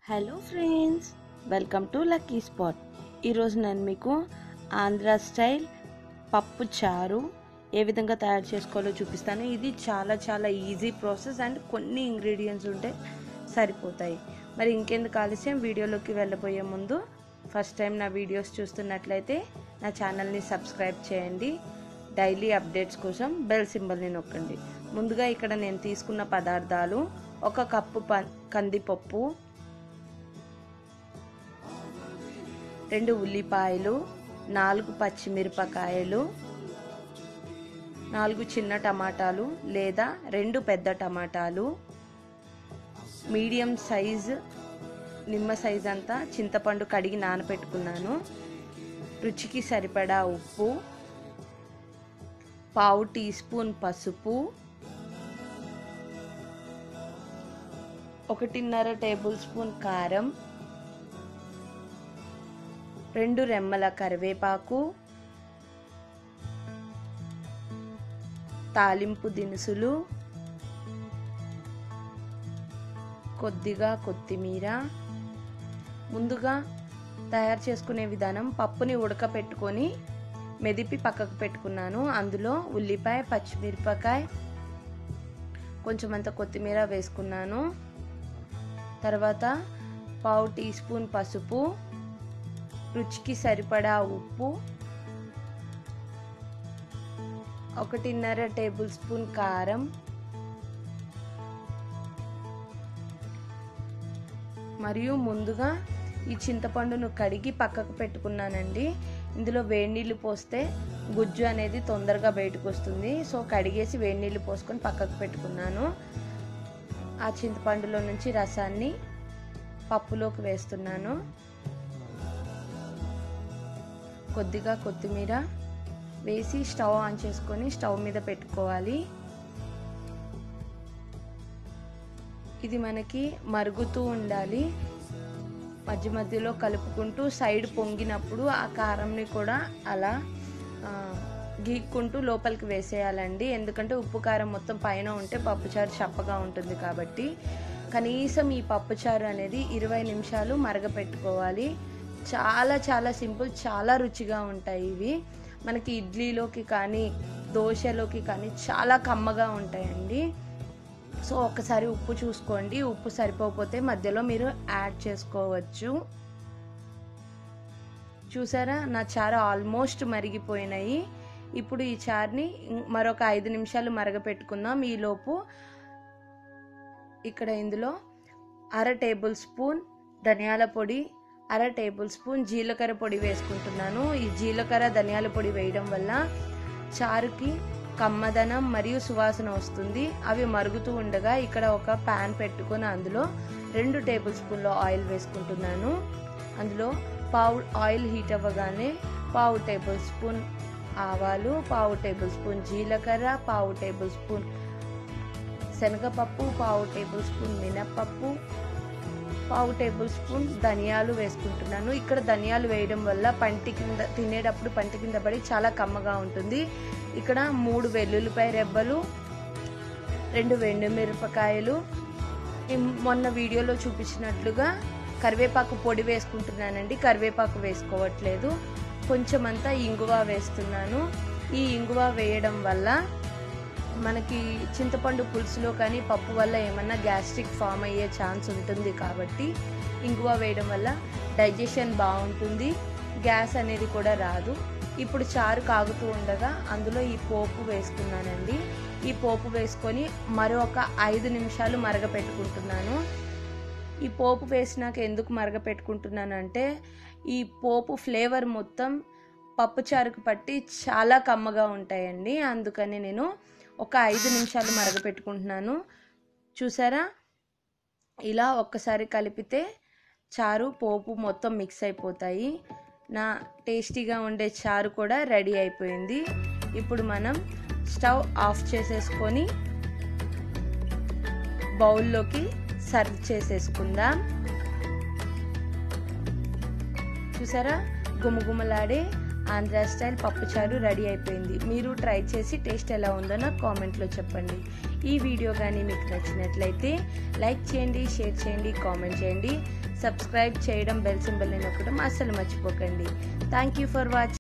hello friends welcome to lucky spot ఈరోజు నేను మీకు ఆంధ్ర స్టైల్ పప్పు చారు ఏ విధంగా తయారు చేసుకోవాలో చూపిస్తాను ఇది చాలా చాలా ఈజీ ప్రాసెస్ అండ్ కొన్ని ఇంగ్రీడియంట్స్ ఉంటే సరిపోతాయి మరి ఇంకెందుకు ఆలస్యం వీడియోలోకి వెళ్ళబోయే ముందు ఫస్ట్ టైం నా వీడియోస్ చూస్తున్నట్లయితే నా ఛానల్ని సబ్స్క్రైబ్ చేయండి డైలీ అప్డేట్స్ కోసం బెల్ సింబల్ని నొక్కండి ముందుగా ఇక్కడ నేను తీసుకున్న పదార్థాలు ఒక కప్పు ప కందిపప్పు రెండు ఉల్లిపాయలు నాలుగు పచ్చిమిరపకాయలు నాలుగు చిన్న టమాటాలు లేదా రెండు పెద్ద టమాటాలు మీడియం సైజ్ నిమ్మ సైజ్ అంతా చింతపండు కడిగి నానబెట్టుకున్నాను రుచికి సరిపడా ఉప్పు పావు టీ స్పూన్ పసుపు ఒకటిన్నర టేబుల్ స్పూన్ కారం రెండు రెమ్మల కరివేపాకు తాలింపు దినుసులు కొద్దిగా కొత్తిమీర ముందుగా తయారు చేసుకునే విధానం పప్పుని ఉడకపెట్టుకొని మెదిపి పక్కకు పెట్టుకున్నాను అందులో ఉల్లిపాయ పచ్చిమిరపకాయ కొంచెం అంత కొత్తిమీర వేసుకున్నాను తర్వాత పావు టీ స్పూన్ పసుపు రుచికి సరిపడా ఉప్పు ఒకటిన్నర టేబుల్ స్పూన్ కారం మరియు ముందుగా ఈ చింతపండును కడిగి పక్కకు పెట్టుకున్నానండి ఇందులో వేడి నీళ్ళు పోస్తే గుజ్జు అనేది తొందరగా బయటకు వస్తుంది సో కడిగేసి వేడి నీళ్ళు పోసుకొని పక్కకు పెట్టుకున్నాను ఆ చింతపండులో నుంచి రసాన్ని పప్పులోకి వేస్తున్నాను కొద్దిగా కొత్తిమీర వేసి స్టవ్ ఆన్ చేసుకొని స్టవ్ మీద పెట్టుకోవాలి ఇది మనకి మరుగుతూ ఉండాలి మధ్య మధ్యలో కలుపుకుంటూ సైడ్ పొంగినప్పుడు ఆ కారంని కూడా అలా గీక్కుంటూ లోపలికి వేసేయాలండి ఎందుకంటే ఉప్పు కారం మొత్తం పైన ఉంటే పప్పుచారు చప్పగా ఉంటుంది కాబట్టి కనీసం ఈ పప్పుచారు అనేది ఇరవై నిమిషాలు మరగపెట్టుకోవాలి చాలా చాలా సింపుల్ చాలా రుచిగా ఉంటాయి ఇవి మనకి ఇడ్లీలోకి కానీ దోశలోకి కానీ చాలా కమ్మగా ఉంటాయండి సో ఒకసారి ఉప్పు చూసుకోండి ఉప్పు సరిపోకపోతే మధ్యలో మీరు యాడ్ చేసుకోవచ్చు చూసారా నా చారు ఆల్మోస్ట్ మరిగిపోయినాయి ఇప్పుడు ఈ చారుని మరొక ఐదు నిమిషాలు మరగపెట్టుకుందాం ఈలోపు ఇక్కడ ఇందులో అర టేబుల్ స్పూన్ ధనియాల పొడి అర టేబుల్ స్పూన్ జీలకర్ర పొడి వేసుకుంటున్నాను ఈ జీలకర్ర ధనియాల పొడి వేయడం వల్ల చారుకి కమ్మదనం మరియు సువాసన వస్తుంది అవి మరుగుతూ ఉండగా ఇక్కడ ఒక ప్యాన్ పెట్టుకొని అందులో రెండు టేబుల్ స్పూన్ల ఆయిల్ వేసుకుంటున్నాను అందులో పావు ఆయిల్ హీట్ అవ్వగానే పావు టేబుల్ స్పూన్ ఆవాలు పావు టేబుల్ స్పూన్ జీలకర్ర పావు టేబుల్ స్పూన్ శనగపప్పు పావు టేబుల్ స్పూన్ మినప్పప్పు పావు టేబుల్ స్పూన్ ధనియాలు వేసుకుంటున్నాను ఇక్కడ ధనియాలు వేయడం వల్ల పంటి కింద తినేటప్పుడు పంటి కింద పడి చాలా కమ్మగా ఉంటుంది ఇక్కడ మూడు వెల్లుల్లిపాయ రెబ్బలు రెండు మిరపకాయలు మొన్న వీడియోలో చూపించినట్లుగా కరివేపాకు పొడి వేసుకుంటున్నానండి కరివేపాకు వేసుకోవట్లేదు కొంచెం అంతా ఇంగువ వేస్తున్నాను ఈ ఇంగువ వేయడం వల్ల మనకి చింతపండు పులుసులో కానీ పప్పు వల్ల ఏమన్నా గ్యాస్ట్రిక్ ఫామ్ అయ్యే ఛాన్స్ ఉంటుంది కాబట్టి ఇంగువ వేయడం వల్ల డైజెషన్ బాగుంటుంది గ్యాస్ అనేది కూడా రాదు ఇప్పుడు చారు కాగుతూ ఉండగా అందులో ఈ పోపు వేసుకున్నానండి ఈ పోపు వేసుకొని మరొక ఐదు నిమిషాలు మరగపెట్టుకుంటున్నాను ఈ పోపు వేసినాక ఎందుకు మరగపెట్టుకుంటున్నాను అంటే ఈ పోపు ఫ్లేవర్ మొత్తం పప్పుచారుకు పట్టి చాలా కమ్మగా ఉంటాయండి అందుకని నేను ఒక ఐదు నిమిషాలు మరగపెట్టుకుంటున్నాను చూసారా ఇలా ఒక్కసారి కలిపితే చారు పోపు మొత్తం మిక్స్ అయిపోతాయి నా టేస్టీగా ఉండే చారు కూడా రెడీ అయిపోయింది ఇప్పుడు మనం స్టవ్ ఆఫ్ చేసేసుకొని బౌల్లోకి సర్వ్ చేసేసుకుందాం చూసారా గుమగుమలాడే ఆంధ్ర స్టైల్ పప్పుచారు రెడీ అయిపోయింది మీరు ట్రై చేసి టేస్ట్ ఎలా ఉందో నాకు కామెంట్లో చెప్పండి ఈ వీడియో కానీ మీకు నచ్చినట్లయితే లైక్ చేయండి షేర్ చేయండి కామెంట్ చేయండి సబ్స్క్రైబ్ చేయడం బెల్ సింబల్ని నొక్కడం అస్సలు మర్చిపోకండి థ్యాంక్ యూ ఫర్ వాచింగ్